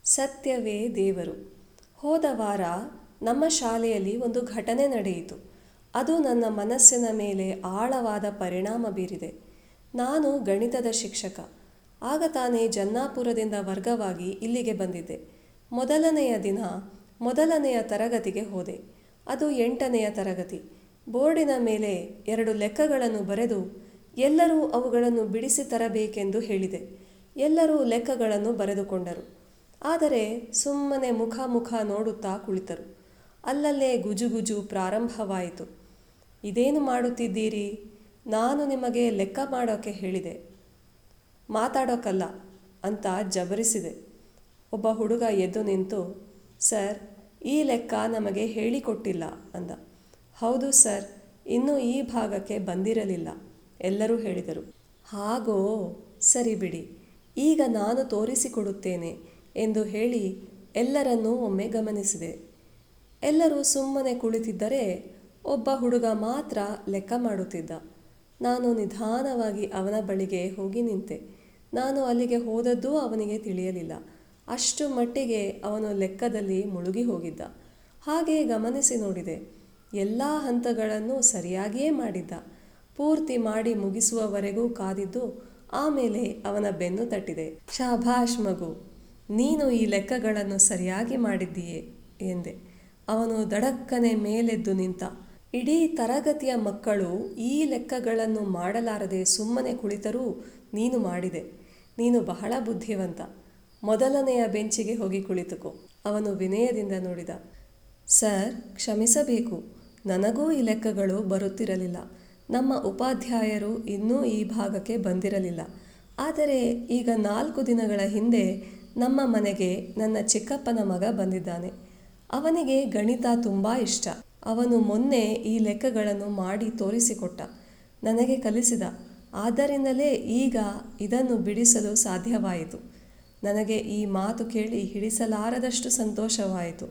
ಸತ್ಯವೇ ದೇವರು ಹೋದ ವಾರ ನಮ್ಮ ಶಾಲೆಯಲ್ಲಿ ಒಂದು ಘಟನೆ ನಡೆಯಿತು ಅದು ನನ್ನ ಮನಸ್ಸಿನ ಮೇಲೆ ಆಳವಾದ ಪರಿಣಾಮ ಬೀರಿದೆ ನಾನು ಗಣಿತದ ಶಿಕ್ಷಕ ಆಗ ತಾನೇ ಜನ್ನಾಪುರದಿಂದ ವರ್ಗವಾಗಿ ಇಲ್ಲಿಗೆ ಬಂದಿದ್ದೆ ಮೊದಲನೆಯ ದಿನ ಮೊದಲನೆಯ ತರಗತಿಗೆ ಹೋದೆ ಅದು ಎಂಟನೆಯ ತರಗತಿ ಬೋರ್ಡಿನ ಮೇಲೆ ಎರಡು ಲೆಕ್ಕಗಳನ್ನು ಬರೆದು ಎಲ್ಲರೂ ಅವುಗಳನ್ನು ಬಿಡಿಸಿ ತರಬೇಕೆಂದು ಹೇಳಿದೆ ಎಲ್ಲರೂ ಲೆಕ್ಕಗಳನ್ನು ಬರೆದುಕೊಂಡರು ಆದರೆ ಸುಮ್ಮನೆ ಮುಖ ಮುಖ ನೋಡುತ್ತಾ ಕುಳಿತರು ಅಲ್ಲಲ್ಲೇ ಗುಜುಗುಜು ಪ್ರಾರಂಭವಾಯಿತು ಇದೇನು ಮಾಡುತ್ತಿದ್ದೀರಿ ನಾನು ನಿಮಗೆ ಲೆಕ್ಕ ಮಾಡೋಕ್ಕೆ ಹೇಳಿದೆ ಮಾತಾಡೋಕ್ಕಲ್ಲ ಅಂತ ಜಬರಿಸಿದೆ ಒಬ್ಬ ಹುಡುಗ ಎದ್ದು ನಿಂತು ಸರ್ ಈ ಲೆಕ್ಕ ನಮಗೆ ಹೇಳಿಕೊಟ್ಟಿಲ್ಲ ಅಂದ ಹೌದು ಸರ್ ಇನ್ನೂ ಈ ಭಾಗಕ್ಕೆ ಬಂದಿರಲಿಲ್ಲ ಎಲ್ಲರೂ ಹೇಳಿದರು ಹಾಗೋ ಸರಿ ಬಿಡಿ ಈಗ ನಾನು ತೋರಿಸಿಕೊಡುತ್ತೇನೆ ಎಂದು ಹೇಳಿ ಎಲ್ಲರನ್ನೂ ಒಮ್ಮೆ ಗಮನಿಸಿದೆ ಎಲ್ಲರೂ ಸುಮ್ಮನೆ ಕುಳಿತಿದ್ದರೆ ಒಬ್ಬ ಹುಡುಗ ಮಾತ್ರ ಲೆಕ್ಕ ಮಾಡುತ್ತಿದ್ದ ನಾನು ನಿಧಾನವಾಗಿ ಅವನ ಬಳಿಗೆ ಹೋಗಿ ನಿಂತೆ ನಾನು ಅಲ್ಲಿಗೆ ಹೋದದ್ದೂ ಅವನಿಗೆ ತಿಳಿಯಲಿಲ್ಲ ಅಷ್ಟು ಮಟ್ಟಿಗೆ ಅವನು ಲೆಕ್ಕದಲ್ಲಿ ಮುಳುಗಿ ಹೋಗಿದ್ದ ಹಾಗೆ ಗಮನಿಸಿ ನೋಡಿದೆ ಎಲ್ಲ ಹಂತಗಳನ್ನು ಸರಿಯಾಗಿಯೇ ಮಾಡಿದ್ದ ಪೂರ್ತಿ ಮಾಡಿ ಮುಗಿಸುವವರೆಗೂ ಕಾದಿದ್ದು ಆಮೇಲೆ ಅವನ ಬೆನ್ನು ತಟ್ಟಿದೆ ಶಾಭಾಷ್ ಮಗು ನೀನು ಈ ಲೆಕ್ಕಗಳನ್ನು ಸರಿಯಾಗಿ ಮಾಡಿದ್ದೀಯೆ ಎಂದೆ ಅವನು ದಡಕ್ಕನೆ ಮೇಲೆದ್ದು ನಿಂತ ಇಡೀ ತರಗತಿಯ ಮಕ್ಕಳು ಈ ಲೆಕ್ಕಗಳನ್ನು ಮಾಡಲಾರದೆ ಸುಮ್ಮನೆ ಕುಳಿತರೂ ನೀನು ಮಾಡಿದೆ ನೀನು ಬಹಳ ಬುದ್ಧಿವಂತ ಮೊದಲನೆಯ ಬೆಂಚಿಗೆ ಹೋಗಿ ಕುಳಿತುಕೋ ಅವನು ವಿನಯದಿಂದ ನೋಡಿದ ಸರ್ ಕ್ಷಮಿಸಬೇಕು ನನಗೂ ಈ ಲೆಕ್ಕಗಳು ಬರುತ್ತಿರಲಿಲ್ಲ ನಮ್ಮ ಉಪಾಧ್ಯಾಯರು ಇನ್ನೂ ಈ ಭಾಗಕ್ಕೆ ಬಂದಿರಲಿಲ್ಲ ಆದರೆ ಈಗ ನಾಲ್ಕು ದಿನಗಳ ಹಿಂದೆ ನಮ್ಮ ಮನೆಗೆ ನನ್ನ ಚಿಕ್ಕಪ್ಪನ ಮಗ ಬಂದಿದ್ದಾನೆ ಅವನಿಗೆ ಗಣಿತ ತುಂಬ ಇಷ್ಟ ಅವನು ಮೊನ್ನೆ ಈ ಲೆಕ್ಕಗಳನ್ನು ಮಾಡಿ ತೋರಿಸಿಕೊಟ್ಟ ನನಗೆ ಕಲಿಸಿದ ಆದ್ದರಿಂದಲೇ ಈಗ ಇದನ್ನು ಬಿಡಿಸಲು ಸಾಧ್ಯವಾಯಿತು ನನಗೆ ಈ ಮಾತು ಕೇಳಿ ಹಿಡಿಸಲಾರದಷ್ಟು ಸಂತೋಷವಾಯಿತು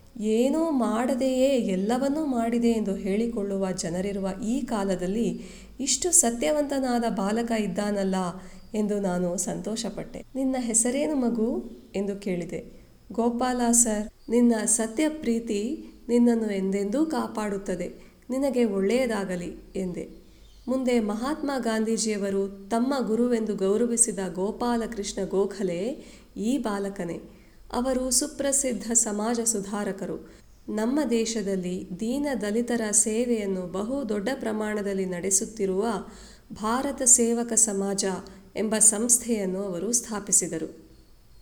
ಏನೂ ಮಾಡದೆಯೇ ಎಲ್ಲವನ್ನೂ ಮಾಡಿದೆ ಎಂದು ಹೇಳಿಕೊಳ್ಳುವ ಜನರಿರುವ ಈ ಕಾಲದಲ್ಲಿ ಇಷ್ಟು ಸತ್ಯವಂತನಾದ ಬಾಲಕ ಇದ್ದಾನಲ್ಲ ಎಂದು ನಾನು ಸಂತೋಷಪಟ್ಟೆ ನಿನ್ನ ಹೆಸರೇನು ಮಗು ಎಂದು ಕೇಳಿದೆ ಗೋಪಾಲ ಸರ್ ನಿನ್ನ ಸತ್ಯ ಪ್ರೀತಿ ನಿನ್ನನ್ನು ಎಂದೆಂದೂ ಕಾಪಾಡುತ್ತದೆ ನಿನಗೆ ಒಳ್ಳೆಯದಾಗಲಿ ಎಂದೆ ಮುಂದೆ ಮಹಾತ್ಮ ಗಾಂಧೀಜಿಯವರು ತಮ್ಮ ಗುರುವೆಂದು ಗೌರವಿಸಿದ ಗೋಪಾಲಕೃಷ್ಣ ಗೋಖಲೆ ಈ ಬಾಲಕನೇ ಅವರು ಸುಪ್ರಸಿದ್ಧ ಸಮಾಜ ಸುಧಾರಕರು ನಮ್ಮ ದೇಶದಲ್ಲಿ ದೀನ ದಲಿತರ ಸೇವೆಯನ್ನು ಬಹು ದೊಡ್ಡ ಪ್ರಮಾಣದಲ್ಲಿ ನಡೆಸುತ್ತಿರುವ ಭಾರತ ಸೇವಕ ಸಮಾಜ ಎಂಬ ಸಂಸ್ಥೆಯನ್ನು ಅವರು ಸ್ಥಾಪಿಸಿದರು